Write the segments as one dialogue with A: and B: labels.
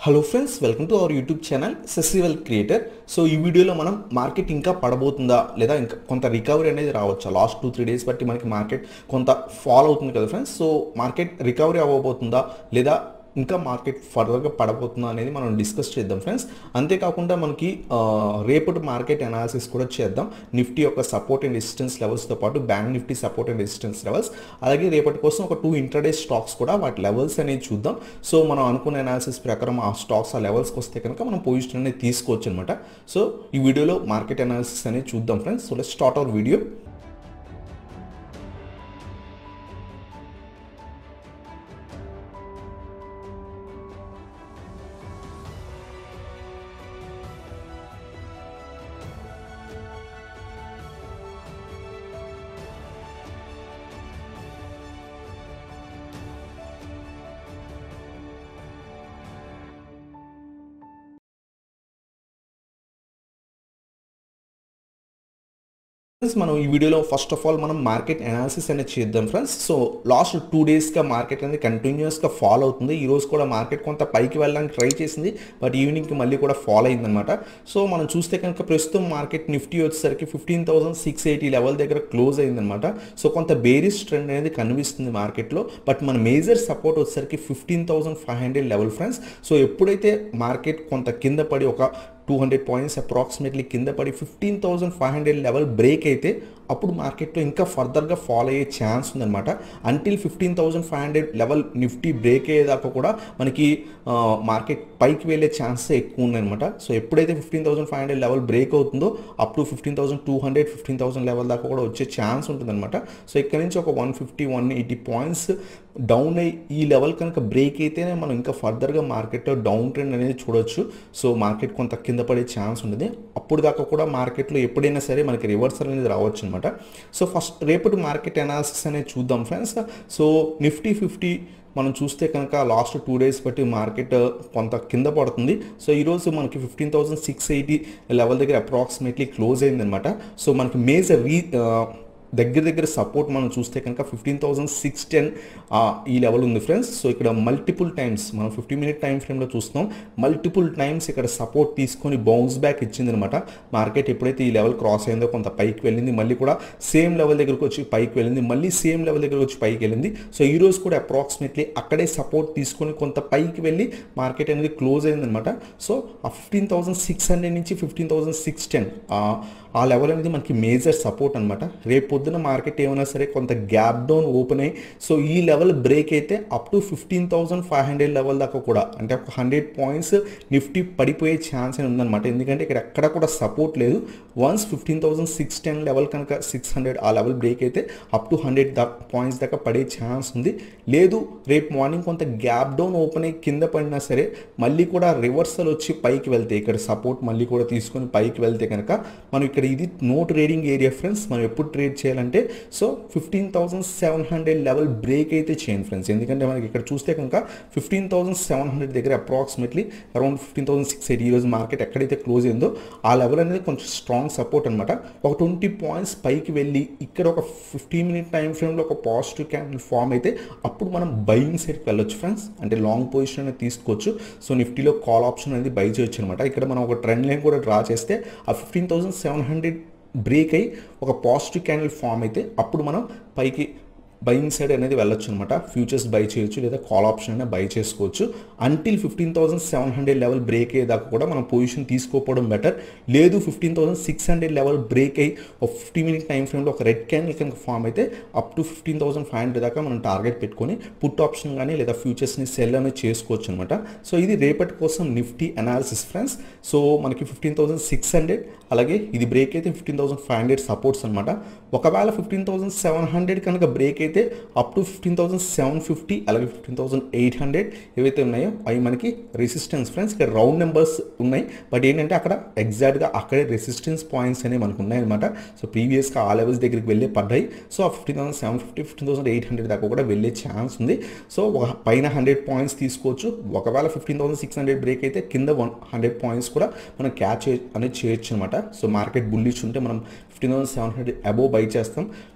A: hello friends welcome to our YouTube channel సెసివల్ creator so ఈ వీడియోలో మనం మార్కెట్ ఇంకా పడబోతుందా లేదా ఇంకా కొంత రికవరీ అనేది రావచ్చా లాస్ట్ టూ త్రీ డేస్ బట్టి మనకి మార్కెట్ కొంత ఫాల్ అవుతుంది కదా ఫ్రెండ్స్ సో మార్కెట్ రికవరీ అవ్వబోతుందా లేదా ఇంకా మార్కెట్ ఫర్దర్గా పడబోతుందా అనేది మనం డిస్కస్ చేద్దాం ఫ్రెండ్స్ అంతేకాకుండా మనకి ఆ, రేపటి మార్కెట్ అనాలిసిస్ కూడా చేద్దాం నిఫ్టీ యొక్క సపోర్ట్ అండ్ రెసిస్టెన్స్ లెవెల్స్తో పాటు bank Nifty support and resistance levels అలాగే రేపటి కోసం ఒక టూ ఇంటర్డే స్టాక్స్ కూడా వాటి లెవెల్స్ అనేది చూద్దాం సో మనం అనుకున్న అనాలిసిస్ ప్రకారం ఆ స్టాక్స్ ఆ లెవెల్స్కి వస్తే కనుక మనం పొజిషన్ అనేది తీసుకోవచ్చు అనమాట సో ఈ వీడియోలో మార్కెట్ అనాలిసిస్ అనేది చూద్దాం friends so let start our video friends మనం ఈ వీడియోలో ఫస్ట్ ఆఫ్ ఆల్ మనం మార్కెట్ అనాలిసిస్ అనేది చేద్దాం ఫ్రెండ్స్ సో లాస్ట్ టూ డేస్గా మార్కెట్ అనేది కంటిన్యూస్గా ఫాల్ అవుతుంది ఈ రోజు కూడా మార్కెట్ కొంత పైకి వెళ్ళడానికి ట్రై చేసింది బట్ ఈవినింగ్కి మళ్ళీ కూడా ఫాల్ అయిందనమాట సో మనం చూస్తే కనుక ప్రస్తుతం మార్కెట్ నిఫ్టీ వచ్చేసరికి fifteen thousand six eighty level దగ్గర క్లోజ్ అయిందనమాట సో కొంత బేరిస్ ట్రెండ్ అనేది కనిపిస్తుంది మార్కెట్లో బట్ మన మేజర్ సపోర్ట్ వచ్చేసరికి fifteen thousand five hundred level friends so ఎప్పుడైతే మార్కెట్ కొంత కింద పడి ఒక టూ హండ్రెడ్ పాయింట్స్ అప్రాక్సిమేట్లీ కింద పడి fifteen thousand five hundred level break అయితే అప్పుడు మార్కెట్లో ఇంకా ఫర్దర్గా ఫాలో అయ్యే ఛాన్స్ ఉందన్నమాట until fifteen thousand five hundred level Nifty break అయ్యేదాకా కూడా మనకి మార్కెట్ పైకి వెళ్ళే ఛాన్సెస్ ఎక్కువ ఉన్నాయన్నమాట సో ఎప్పుడైతే fifteen thousand five hundred level break అవుతుందో up to fifteen thousand two hundred fifteen thousand level దాకా కూడా వచ్చే ఛాన్స్ ఉంటుందన్నమాట సో ఇక్కడ నుంచి ఒక one fifty one eighty points down అయ్యి ఈ లెవెల్ కనుక బ్రేక్ అయితేనే మనం ఇంకా ఫర్దర్గా మార్కెట్లో డౌన్ ట్రెండ్ అనేది చూడొచ్చు సో మార్కెట్ కొంత కింద పడే ఛాన్స్ ఉంటుంది అప్పుడు దాకా కూడా మార్కెట్లో ఎప్పుడైనా సరే మనకి రివర్సల్ అనేది రావచ్చు అనమాట సో ఫస్ట్ రేపటి మార్కెట్ అనాలిసిస్ అనేది చూద్దాం ఫ్రెండ్స్ సో నిఫ్టీ ఫిఫ్టీ మనం చూస్తే కనుక లాస్ట్ టూ డేస్ బట్టి మార్కెట్ కొంత కింద పడుతుంది సో ఈరోజు మనకి fifteen thousand six eighty level దగ్గర అప్రాక్సిమేట్లీ క్లోజ్ అయిందనమాట సో మనకి మేజర్ రీ దగ్గర దగ్గర సపోర్ట్ మనం చూస్తే కనుక ఫిఫ్టీన్ థౌసండ్ సిక్స్ టెన్ ఈ లెవెల్ ఉంది ఫ్రెండ్స్ సో ఇక్కడ మల్టిపుల్ టైమ్స్ మనం ఫిఫ్టీ మినిట్ టైం ఫ్రేమ్లో చూస్తున్నాం మల్టిపుల్ టైమ్స్ ఇక్కడ సపోర్ట్ తీసుకొని బౌన్స్ బ్యాక్ ఇచ్చిందనమాట మార్కెట్ ఎప్పుడైతే ఈ లెవెల్ క్రాస్ అయిందో కొంత పైకి వెళ్ళింది మళ్ళీ కూడా సేమ్ లెవెల్ దగ్గరకు వచ్చి పైకి వెళ్ళింది మళ్ళీ సేమ్ లెవెల్ దగ్గరకు వచ్చి పైకి వెళ్ళింది సో ఈ రోజు కూడా అప్రాక్సిమేట్లీ అక్కడే సపోర్ట్ తీసుకొని కొంత పైకి వెళ్ళి మార్కెట్ అనేది క్లోజ్ అయిందనమాట సో ఆ ఫిఫ్టీన్ థౌసండ్ సిక్స్ హండ్రెడ్ నుంచి ఫిఫ్టీన్ థౌసండ్ సిక్స్ టెన్ ఆ లెవెల్ అనేది మనకి మేజర్ సపోర్ట్ అనమాట రేపు పొద్దున మార్కెట్ ఏమైనా సరే కొంత గ్యాప్ డౌన్ ఓపెన్ అయ్యి సో ఈ లెవెల్ బ్రేక్ అయితే up to fifteen thousand five hundred level దాకా కూడా అంటే ఒక హండ్రెడ్ పాయింట్స్ నిఫ్టీ పడిపోయే ఛాన్స్ అని ఉందన్నమాట ఎందుకంటే ఇక్కడ ఎక్కడ కూడా సపోర్ట్ లేదు once fifteen thousand six ten level కనుక సిక్స్ హండ్రెడ్ ఆ లెవెల్ బ్రేక్ అయితే అప్ టు హండ్రెడ్ దా పాయింట్స్ దాకా పడే ఛాన్స్ ఉంది లేదు రేపు మార్నింగ్ కొంత గ్యాప్ డౌన్ ఓపెన్ అయ్యి కింద పడినా సరే మళ్ళీ కూడా రివర్సల్ వచ్చి పైకి వెళ్తే ఇక్కడ సపోర్ట్ మళ్ళీ కూడా తీసుకొని పైకి వెళ్తే కనుక మనం ఇక్కడ ఇది నో ట్రేడింగ్ ఏరియా ఫ్రెండ్స్ మనం ఎప్పుడు ట్రేడ్ చేయాలంటే so fifteen thousand seven hundred level break అయితే చేయండి ఫ్రెండ్స్ ఎందుకంటే మనకి ఇక్కడ చూస్తే కనుక ఫిఫ్టీన్ థౌసండ్ సెవెన్ హండ్రెడ్ దగ్గర approximately around fifteen thousand six eighty ఈరోజు మార్కెట్ ఎక్కడైతే క్లోజ్ అయిందో ఆ లెవెల్ అనేది కొంచెం స్ట్రాంగ్ సపోర్ట్ అనమాట ఒక ట్వంటీ పాయింట్స్ పైకి వెళ్ళి ఇక్కడ ఒక ఫిఫ్టీన్ మినిట్ టైం ఫ్రేమ్లో ఒక పాజిటివ్ క్యాండిల్ ఫామ్ అయితే అప్పుడు మనం బయింగ్ సైడ్కి వెళ్ళొచ్చు ఫ్రెండ్స్ అంటే లాంగ్ పొజిషన్ అనేది తీసుకోవచ్చు సో నిఫ్టీలో కాల్ ఆప్షన్ అనేది బై చేయొచ్చు అనమాట ఇక్కడ మనం ఒక ట్రెండ్ లైన్ కూడా డ్రా చేస్తే ఆ fifteen thousand seven hundred break అయ్యి ఒక పాజిటివ్ క్యాండిల్ ఫామ్ అయితే అప్పుడు మనం పైకి బయింగ్ సైడ్ అనేది వెళ్ళొచ్చు అనమాట ఫ్యూచర్స్ బై చేయొచ్చు లేదా కాల్ ఆప్షన్ అయినా బై చేసుకోవచ్చు until fifteen thousand seven hundred level break అయ్యేదాకా కూడా మనం పొజిషన్ తీసుకోకపోవడం బెటర్ లేదు fifteen thousand six hundred level break అయ్యి ఒక ఫిఫ్టీ మినిట్ టైం ఫ్రేమ్లో ఒక రెడ్ క్యాండిల్ కనుక ఫామ్ అయితే up to fifteen thousand five hundred దాకా మనం టార్గెట్ పెట్టుకొని పుట్ ఆప్షన్ కానీ లేదా ఫ్యూచర్స్ని సెల్ అనేది చేసుకోవచ్చు అనమాట సో ఇది రేపటి కోసం నిఫ్టీ అనాలిసిస్ ఫ్రెండ్స్ సో మనకి ఫిఫ్టీన్ థౌసండ్ సిక్స్ హండ్రెడ్ అలాగే ఇది బ్రేక్ అయితే fifteen thousand five hundred supports అనమాట ఒకవేళ ఫిఫ్టీన్ థౌసండ్ సెవెన్ హండ్రెడ్ కనుక బ్రేక్ అయితే up to fifteen thousand seven fifty అలాగే ఫిఫ్టీన్ థౌసండ్ ఎయిట్ హండ్రెడ్ ఏవైతే ఉన్నాయో అవి మనకి రెసిస్టెన్స్ ఫ్రెండ్స్ ఇక్కడ రౌండ్ నెంబర్స్ ఉన్నాయి బట్ ఏంటంటే అక్కడ ఎగ్జాక్ట్గా అక్కడే రెసిస్టెన్స్ పాయింట్స్ అనేవి మనకు ఉన్నాయన్నమాట సో ప్రీవియస్గా ఆ లెవెల్స్ దగ్గరికి వెళ్ళే పడ్డాయి సో ఆ fifteen thousand seven fifty fifteen thousand eight hundred దాకా కూడా వెళ్ళే ఛాన్స్ ఉంది సో ఒక పైన హండ్రెడ్ పాయింట్స్ తీసుకోవచ్చు ఒకవేళ fifteen thousand six hundred break అయితే కింద వన్ హండ్రెడ్ పాయింట్స్ కూడా మనం క్యాచ్ అనేది చేయొచ్చు అనమాట సో మార్కెట్ బుల్లిష్ ఉంటే మనం fifteen thousand seven hundred above buy చేస్తాం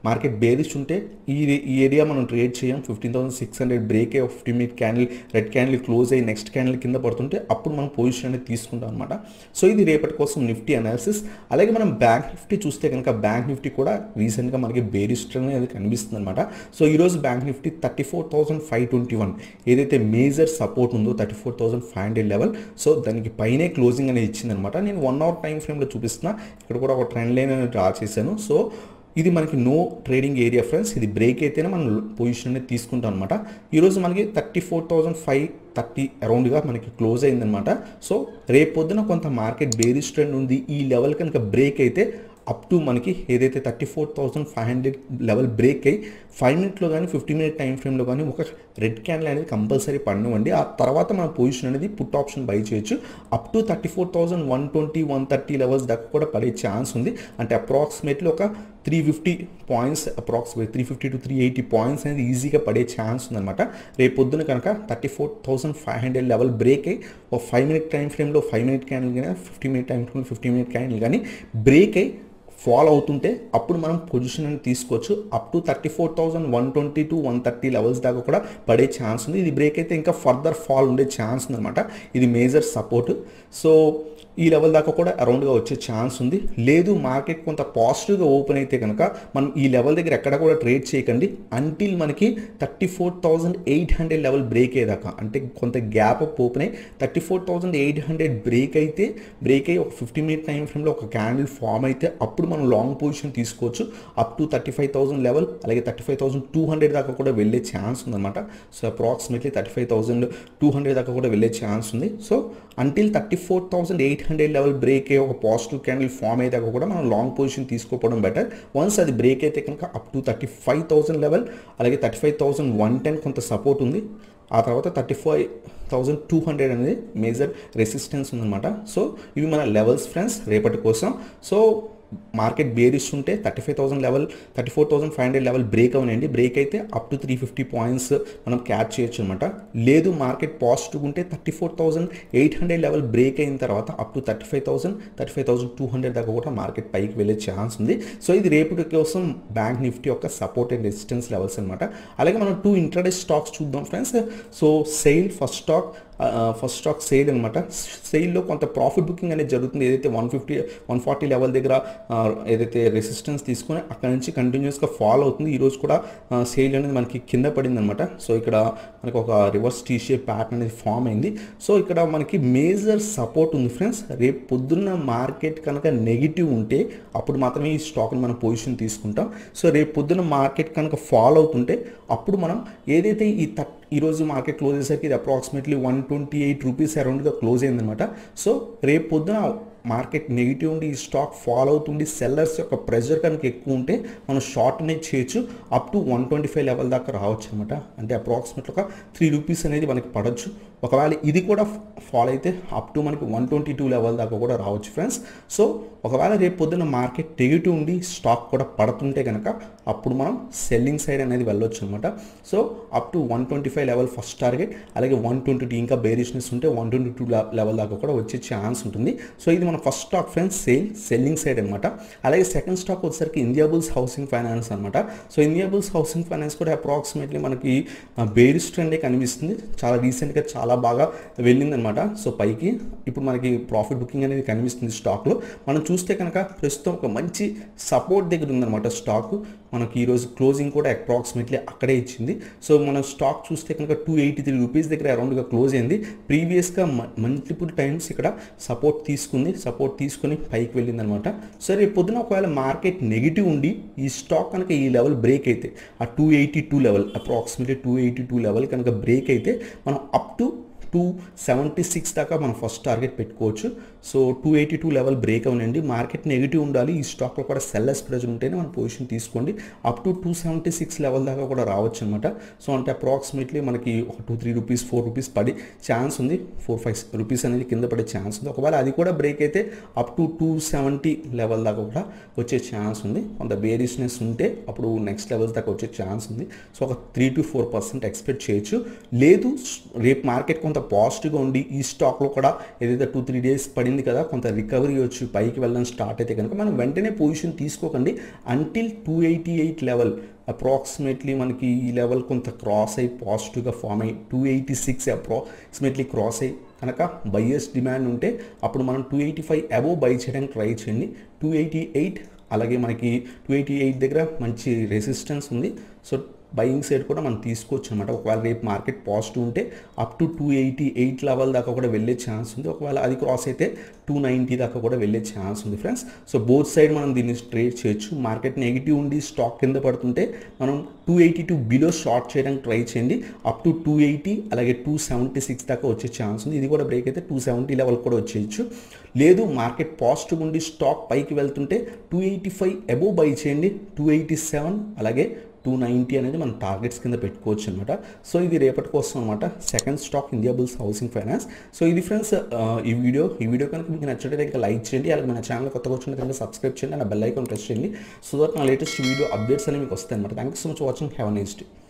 A: మార్కెట్ బేరిష్ ఉంటే ఈ ఈ ఏరియా మనం ట్రేడ్ చేయం fifteen thousand six hundred break అయ్యి fifty minute candle red candle close అయ్యి నెక్స్ట్ క్యాండిల్ కింద పడుతుంటే అప్పుడు మనం పొజిషన్ అనేది తీసుకుంటాం అనమాట సో ఇది రేపటి కోసం నిఫ్టీ అనాలిసిస్ అలాగే మనం బ్యాంక్ నిఫ్టీ చూస్తే కనుక బ్యాంక్ నిఫ్టీ కూడా రీసెంట్గా మనకి బేరిష్ అనేది కనిపిస్తుంది అనమాట సో ఈరోజు Bank Nifty thirty four thousand five twenty one ఏదైతే మేజర్ సపోర్ట్ ఉందో thirty four thousand five hundred level so దానికి పైనే క్లోజింగ్ అనేది ఇచ్చిందనమాట నేను వన్ అవర్ టైం ఫ్రేమ్లో చూపిస్తున్నా ఇక్కడ కూడా ఒక ట్రెండ్ లైన్ అనేది డ్రా చేశాను సో ఇది మనకి నో ట్రేడింగ్ ఏరియా ఫ్రెండ్స్ ఇది బ్రేక్ అయితేనే మనం పొజిషన్ అనేది తీసుకుంటాం అనమాట ఈరోజు మనకి thirty four thousand five thirty అరౌండ్గా మనకి క్లోజ్ అయిందనమాట సో రేపు పొద్దున కొంత మార్కెట్ బేరిష్ ట్రెండ్ ఉంది ఈ లెవెల్ కనుక బ్రేక్ అయితే అప్ టు మనకి ఏదైతే thirty four thousand five hundred level break అయ్యి ఫైవ్ మినిట్లో కానీ ఫిఫ్టీ మినిట్ టైం ఫ్రేమ్లో కానీ ఒక రెడ్ క్యాండిల్ అనేది కంపల్సరీ పడినవ్వండి ఆ తర్వాత మన పొజిషన్ అనేది పుట్ ఆప్షన్ బై చేయొచ్చు up to thirty four thousand one twenty one thirty levels దాకా కూడా పడే ఛాన్స్ ఉంది అంటే అప్రాక్సిమేట్లీ ఒక three fifty points approximate three fifty to three eighty points అనేది ఈజీగా పడే ఛాన్స్ ఉందన్నమాట రేపు పొద్దున కనుక thirty four thousand five hundred level break అయ్యి ఒక ఫైవ్ మినిట్ టైం ఫ్రేమ్లో ఫైవ్ మినిట్ క్యాండిల్ కానీ fifty minute time frame fifty minute candle కానీ బ్రేక్ అయ్యి ఫాలో అవుతుంటే అప్పుడు మనం పొజిషన్ అని తీసుకోవచ్చు up to thirty four thousand one twenty two one thirty levels దాకా కూడా పడే ఛాన్స్ ఉంది ఇది బ్రేక్ అయితే ఇంకా ఫర్దర్ ఫాల్ ఉండే ఛాన్స్ ఉందన్నమాట ఇది మేజర్ సపోర్ట్ సో ఈ లెవెల్ దాకా కూడా అరౌండ్గా వచ్చే ఛాన్స్ ఉంది లేదు మార్కెట్ కొంత పాజిటివ్గా ఓపెన్ అయితే కనుక మనం ఈ లెవెల్ దగ్గర ఎక్కడ కూడా ట్రేడ్ చేయకండి అంటిల్ మనకి thirty four thousand eight hundred level break అయ్యేదాకా అంటే కొంత గ్యాప్ అప్ ఓపెన్ అయ్యి thirty four thousand eight hundred break అయితే బ్రేక్ అయ్యి ఒక ఫిఫ్టీ మినిట్ టైం ఫ్రేమ్లో ఒక క్యాండిల్ ఫామ్ అయితే అప్పుడు మనం లాంగ్ పొజిషన్ తీసుకోవచ్చు up to thirty five thousand level అలాగే thirty five thousand two hundred దాకా కూడా వెళ్ళే ఛాన్స్ ఉందన్నమాట so approximately thirty five thousand two hundred దాకా కూడా వెళ్ళే ఛాన్స్ ఉంది so until thirty four thousand eight hundred level break అయ్యి ఒక పాజిటివ్ క్యాండిల్ ఫామ్ అయ్యేదాకా కూడా మనం లాంగ్ పొజిషన్ తీసుకోవడం బెటర్ వన్స్ అది బ్రేక్ అయితే కనుక up to thirty five thousand level అలాగే thirty five thousand one ten కొంత సపోర్ట్ ఉంది ఆ తర్వాత thirty five thousand two hundred అనేది మేజర్ రెసిస్టెన్స్ ఉందన్నమాట సో ఇవి మన లెవెల్స్ ఫ్రెండ్స్ రేపటి కోసం సో మార్కెట్ బేరిష్ ఉంటే thirty five thousand level thirty four thousand five hundred level break అవనండి బ్రేక్ అయితే up to three fifty points మనం క్యాచ్ చేయొచ్చు అనమాట లేదు మార్కెట్ పాజిటివ్ ఉంటే thirty four thousand eight hundred level break అయిన తర్వాత up to thirty five thousand thirty five thousand two hundred దాకా కూడా మార్కెట్ పైకి వెళ్ళే ఛాన్స్ ఉంది సో ఇది రేపటి కోసం బ్యాంక్ నిఫ్టీ యొక్క సపోర్ట్ అండ్ రెసిస్టెన్స్ లెవెల్స్ అనమాట అలాగే మనం టూ ఇంట్రాడే స్టాక్స్ చూద్దాం friends so SAIL first stock first stock sale అనమాట సేల్లో కొంత ప్రాఫిట్ బుకింగ్ అనేది జరుగుతుంది ఏదైతే one fifty one forty level దగ్గర ఆ, ఏదైతే రెసిస్టెన్స్ తీసుకొని అక్కడ నుంచి కంటిన్యూస్గా ఫాలో అవుతుంది ఈరోజు కూడా సేల్ అనేది మనకి కింద పడింది అనమాట సో ఇక్కడ మనకి ఒక రివర్స్ టీ షేప్ ప్యాటర్న్ అనేది ఫామ్ అయింది సో ఇక్కడ మనకి మేజర్ సపోర్ట్ ఉంది ఫ్రెండ్స్ రేపు పొద్దున్న మార్కెట్ కనుక నెగిటివ్ ఉంటే అప్పుడు మాత్రమే ఈ స్టాక్ని మనం పొజిషన్ తీసుకుంటాం సో రేపు పొద్దున్న మార్కెట్ కనుక ఫాలో అవుతుంటే అప్పుడు మనం ఏదైతే ఈ థర్ట్ ఈరోజు మార్కెట్ క్లోజ్ అయ్యేసరికి ఇది approximately one twenty eight rupees అరౌండ్గా క్లోజ్ అయిందనమాట సో రేపు పొద్దున మార్కెట్ నెగిటివ్ ఉండి ఈ స్టాక్ ఫాలో అవుతుండి సెల్లర్స్ యొక్క ప్రెషర్ కనుక ఎక్కువ ఉంటే మనం షార్ట్ అనేది చేయొచ్చు up to one twenty five level దాకా రావచ్చు అనమాట అంటే అప్రాక్సిమేట్ ఒక త్రీ రూపీస్ అనేది మనకి పడవచ్చు ఒకవేళ ఇది కూడా ఫాలో అయితే అప్ టు మనకి వన్ ట్వంటీ టూ లెవెల్ దాకా కూడా రావచ్చు ఫ్రెండ్స్ సో ఒకవేళ రేపు పొద్దున్న మార్కెట్ నెగిటివ్ ఉండి స్టాక్ కూడా పడుతుంటే కనుక అప్పుడు మనం సెల్లింగ్ సైడ్ అనేది వెళ్ళొచ్చు అనమాట so up to one twenty five level first target అలాగే వన్ ట్వంటీ టూ ఇంకా బేరిష్నెస్ ఉంటే వన్ ట్వంటీ టూ లెవెల్ దాకా కూడా వచ్చే ఛాన్స్ ఉంటుంది సో ఇది మన first stock friends SAIL selling side అనమాట అలాగే సెకండ్ స్టాక్ వచ్చేసరికి ఇండియాబుల్స్ హౌసింగ్ ఫైనాన్స్ అనమాట సో ఇండియాబుల్స్ హౌసింగ్ ఫైనాన్స్ కూడా అప్రాక్సిమేట్లీ మనకి బేరిష్ ట్రెండే కనిపిస్తుంది చాలా రీసెంట్గా చాలా బాగా వెళ్ళిందనమాట సో పైకి ఇప్పుడు మనకి ప్రాఫిట్ బుకింగ్ అనేది కనిపిస్తుంది స్టాక్లో మనం చూస్తే కనుక ప్రస్తుతం ఒక మంచి సపోర్ట్ దగ్గర ఉందన్నమాట స్టాక్ మనకి ఈరోజు క్లోజింగ్ కూడా అప్రాక్సిమేట్లీ అక్కడే ఇచ్చింది సో మనం స్టాక్ చూస్తే కనుక టూ ఎయిటీ త్రీ రూపీస్ దగ్గర అరౌండ్గా క్లోజ్ అయింది ప్రీవియస్గా మల్టిపుల్ టైమ్స్ ఇక్కడ సపోర్ట్ తీసుకుంది సపోర్ట్ తీసుకొని పైకి వెళ్ళింది అనమాట సో రేపు పొద్దున ఒకవేళ మార్కెట్ నెగిటివ్ ఉండి ఈ స్టాక్ కనుక ఈ లెవెల్ బ్రేక్ అయితే ఆ two eighty two level approximately two eighty two level కనుక బ్రేక్ అయితే మనం up to two seventy six దాకా మనం ఫస్ట్ టార్గెట్ పెట్టుకోవచ్చు so two eighty two level break అవునండి మార్కెట్ నెగిటివ్ ఉండాలి ఈ స్టాక్లో కూడా సెల్లర్స్ ప్రెజర్ ఉంటేనే మనం పొజిషన్ తీసుకోండి up to two seventy six level దాకా కూడా రావచ్చు అనమాట సో అంటే అప్రాక్సిమేట్లీ మనకి ఒక two three rupees four rupees పడి ఛాన్స్ ఉంది ఫోర్ ఫైవ్ రూపీస్ అనేది కింద పడే ఛాన్స్ ఉంది ఒకవేళ అది కూడా బ్రేక్ అయితే up to two seventy level దాకా కూడా వచ్చే ఛాన్స్ ఉంది కొంత బేరిష్నెస్ ఉంటే అప్పుడు నెక్స్ట్ లెవెల్స్ దాకా వచ్చే ఛాన్స్ ఉంది సో ఒక three to four percent expect చేయొచ్చు లేదు రేపు మార్కెట్ కొంత పాజిటివ్గా ఉండి ఈ స్టాక్లో కూడా ఏదైతే టూ త్రీ డేస్ పడింది కదా కొంత రికవరీ వచ్చి పైకి వెళ్ళడం స్టార్ట్ అయితే కనుక మనం వెంటనే పొజిషన్ తీసుకోకండి until two eighty eight level approximately మనకి ఈ లెవెల్ కొంత క్రాస్ అయ్యి పాజిటివ్గా ఫామ్ అయ్యి two eighty six approximately cross అయ్యి కనుక బయ్యర్స్ డిమాండ్ ఉంటే అప్పుడు మనం two eighty five above buy చేయడానికి ట్రై చేయండి టూ ఎయిటీ ఎయిట్ అలాగే మనకి టూ ఎయిటీ ఎయిట్ దగ్గర మంచి రెసిస్టెన్స్ ఉంది సో బయింగ్ సైడ్ కూడా మనం తీసుకోవచ్చు అనమాట ఒకవేళ రేపు మార్కెట్ పాజిటివ్ ఉంటే up to two eighty eight level దాకా కూడా వెళ్ళే ఛాన్స్ ఉంది ఒకవేళ అది క్రాస్ అయితే టూ నైంటీ దాకా కూడా వెళ్ళే ఛాన్స్ ఉంది ఫ్రెండ్స్ సో బోత్ సైడ్ మనం దీన్ని ట్రేడ్ చేయొచ్చు మార్కెట్ నెగిటివ్ ఉండి స్టాక్ కింద పడుతుంటే మనం two eighty two below short చేయడానికి ట్రై చేయండి అప్ టు టూ ఎయిటీ అలాగే టూ సెవెంటీ సిక్స్ దాకా వచ్చే ఛాన్స్ ఉంది ఇది కూడా బ్రేక్ అయితే టూ సెవెంటీ లెవెల్ కూడా వచ్చేయచ్చు లేదు మార్కెట్ పాజిటివ్ ఉండి స్టాక్ పైకి వెళ్తుంటే two eighty five above buy చేయండి టూ ఎయిటీ సెవెన్ అలాగే టూ నైంటీ అనేది మనం టార్గెట్స్ కింద పెట్టుకోవచ్చు అనమాట సో ఇది రేపటి కోసం అనమాట second stock Indiabulls housing finance so ఇది ఫ్రెండ్స్ ఈ వీడియో ఈ వీడియో కనుక మీకు నచ్చినట్లయితే ఇంకా లైక్ చేయండి అలాగే మన ఛానల్ కొత్తగా వచ్చిన కనుక సబ్స్క్రైబ్ చేయండి నా బెల్ ఐకాన్ ప్రెస్ చేయండి సో దట్ నా లేటెస్ట్ వీడియో అప్డేట్స్ అనేవి మీకు వస్తాయి అనమాట thank you so much watching have nice day